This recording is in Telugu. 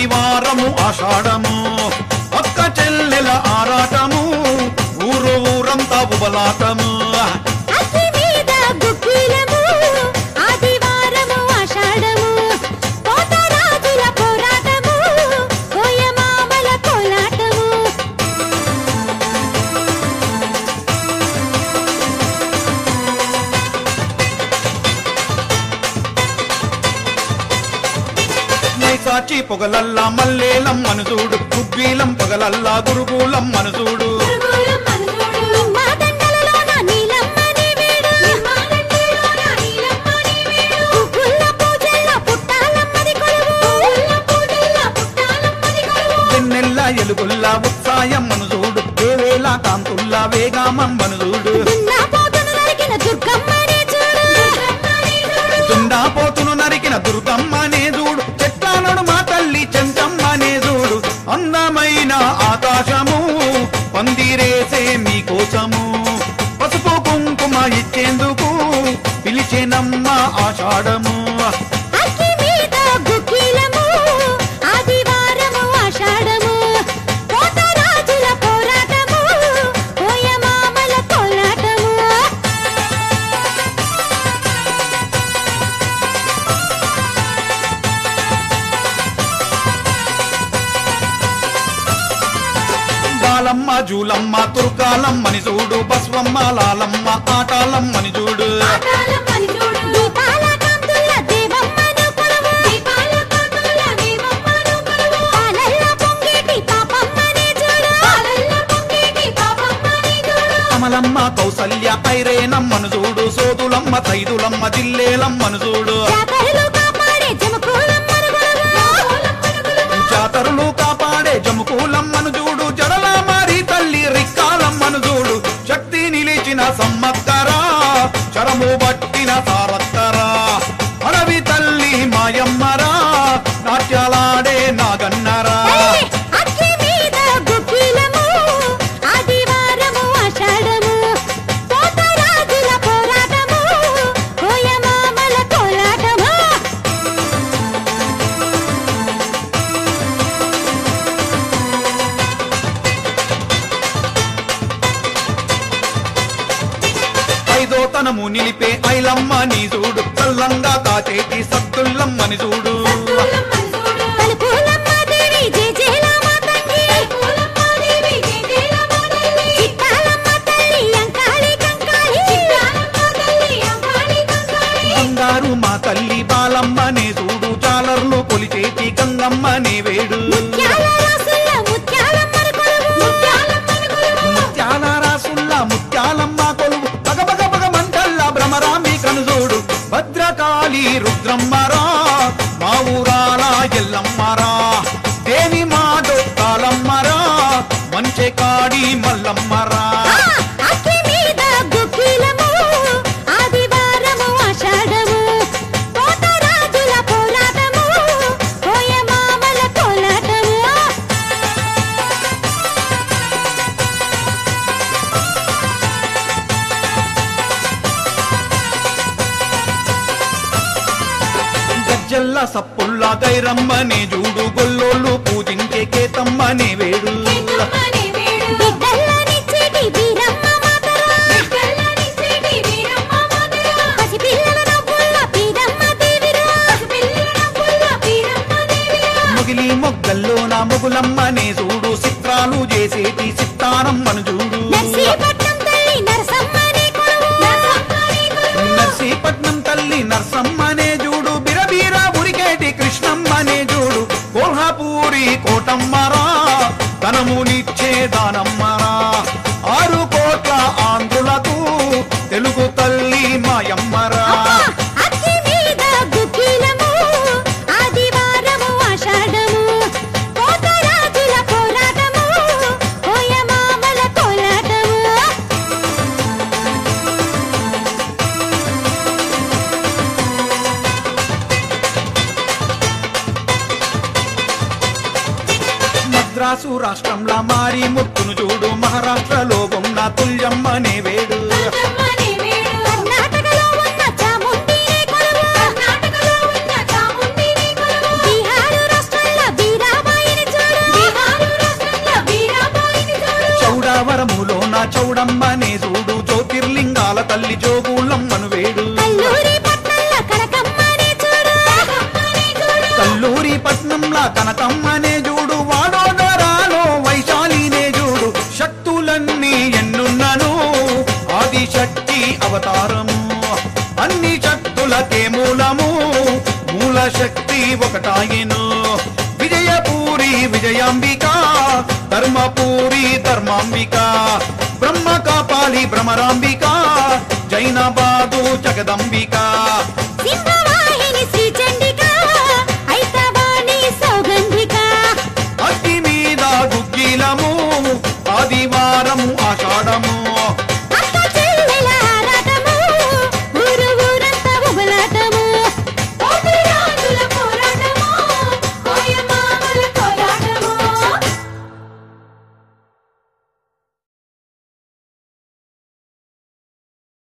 ఆదివారము ఆషాఢము అక్క చెల్లెల ఆరాటము ఊరు ఊరంతా ఉబలాటము అగ్గి మీద గుగ్గిలము ఆదివారము ఆషాఢము పోతరాజుల పోరాటము కోయమామల కోలాటము నైసాచి పొగలల్లా మల్లేలం మనసూడు కుగ్గీలం పొగలల్లా గురుగులం మనసూడు నిమ్మ దండలలోన నీలమ్మని వీడు గుగ్గుల పూజల్లో పుట్టాలమ్మది కొలువు వెన్నెల్ల ఎలుగుల్లా ఉత్సాయం మనసూడు వేవేల కాంతుల్లా వేగామం మనసూడు దున్నపోతును నరికిన దుర్గమ్మని చూడు దుండాపోతును నరికిన దుర్గమ్మనే చూడు చెట్లానడు మా తల్లి చెంచమ్మనే చూడు అందమైన ఆకాశము పందిరేసే మీకోసము పసుపు కుంకుమ ఇచ్చేందుకు పిలిచేనమ్మ ఆషాఢము అగ్గి మీద గుగ్గిలము ఆదివారము ఆషాఢము పోతరాజుల పోరాటము కోయమామల కోలాటము బాలమ్మ జూలమ్మ తుర్కాలమ్మని చూడు బస్వమ్మ లాలమ్మ ఆటాలమ్మని చూడు దీపాల కాంతుల దేవమ్మను కొలువు పాలల్ల పొంగేటి పాపమ్మని చూడు కమలమ్మ కౌసల్య ఐరేనమ్మను చూడు సోదులమ్మ తైదులమ్మ జిల్లేలమ్మను చూడు జాతరలు కాపాడే జమకూలమ్మను కొలువు జాతరులు కాపాడే జముకూలమ్మను చూడు జడల మారి తల్లి రిక్కాలమ్మను చూడు శక్తి నిలిచిన సమ్మక్కరా చరము పట్టిన సారత్తరా అడవి తల్లి మాయమ్మరా నాట్యాలాడే నాగన్నరా ఏయ్! అగ్గి మీద గుగ్గిలము ఆదివారము ఆషాఢము పోతరాజుల పోరాటము కోయమామల కోలాటము ఐదోతనము నిలిపే ఐలమ్మ నీ చూడు చల్లంగా కాచేటి సత్తుల్లమ్మని చూడు తలుపులమ్మ దేవి జయజయలమ్మ తండ్రి చిట్టాలమ్మ తల్లి అంకాళి కంకాళి బంగారు మా తల్లి బాలమ్మనే చూడు జాలర్లు కొలిచేటి గంగమ్మనే వేడు ముత్యాల రాసుల ముత్యాలమ్మను కొలువు ముత్యాల రాసుల్లా ముత్యాలమ్మ కొలువు బగ బగ బగ మంటల్లా భ్రమరాంబి కనుజోడు భద్రకాళి రుద్రమ్మరా మా ఊరాల ఎల్లమ్మరా దేవి మా దొక్కాలమ్మరా మంచె కాడి మల్లమ్మరా ఆ! అగ్గి మీద గుగ్గిలము ఆదివారము ఆషాఢము పోతరాజుల పోరాటము కోయమామల కోలాటము గజ్జల్ల సప్పుల్లా గైరమ్మనే చూడు గొల్లోళ్ళు పూజించే కేతమ్మనే వేడు బిడ్డల్లనిచ్చేటి వీరమ్మ మాతరా పసిపిల్లల నవ్వుల్ల పీరమ్మ దేవిరా మొగిలి మొగ్గల్లో నా మొగులమ్మనే చూడు చిత్రాలు చేసేటి చిత్తారమ్మను చూడు నర్సీపట్నం తల్లి నరసమ్మని కొలువు నర్సీపట్నం తల్లి నర్సమ్మనే చూడు బిరబీర ఉరికేటి కృష్ణమ్మనే చూడు కోల్హాపూరి కోటమ్మరా ధనమునిచ్చే దానమ్మరా ఆరు కోట్ల ఆంధ్రులకు తెలుగు తల్లి మాయమ్మరా అబ్బా! అగ్గి మీద గుగ్గిలము ఆదివారము ఆషాఢము పోతరాజుల పోరాటము కోయమామల కోలాటము మద్రాసు రాష్ట్రంలో మారి ముత్తును చూడు మహారాష్ట్రలో ఉన్న తుల్యమ్మనే వేడు కర్ణాటకలో ఉన్న చాముండిని కొలువు బీహారు రాష్ట్రంలో వీరా అవతారములోన చౌడమ్మనే చూడు జ్యోతిర్లింగాల తల్లి జోగుళ్ళమ్మను వేడు కల్లూరి పట్నంలో కనకమ్మనే చూడు కల్లూరి పట్నంలా కనకమ్మనే చూడు వాడోదరాలో వైశాలినే చూడు శక్తులన్నీ ఎన్నున్నను ఆది శక్తి అవతారము అన్ని శక్తులకే మూలము మూల శక్తి ఒకటాయను విజయపూరి విజయాంబిక ధర్మపూరి ధర్మాంబిక బ్రహ్మ కాపాలి భ్రమరాంబిక జైనబాదు జగదంబిక సింహవాహిని శ్రీ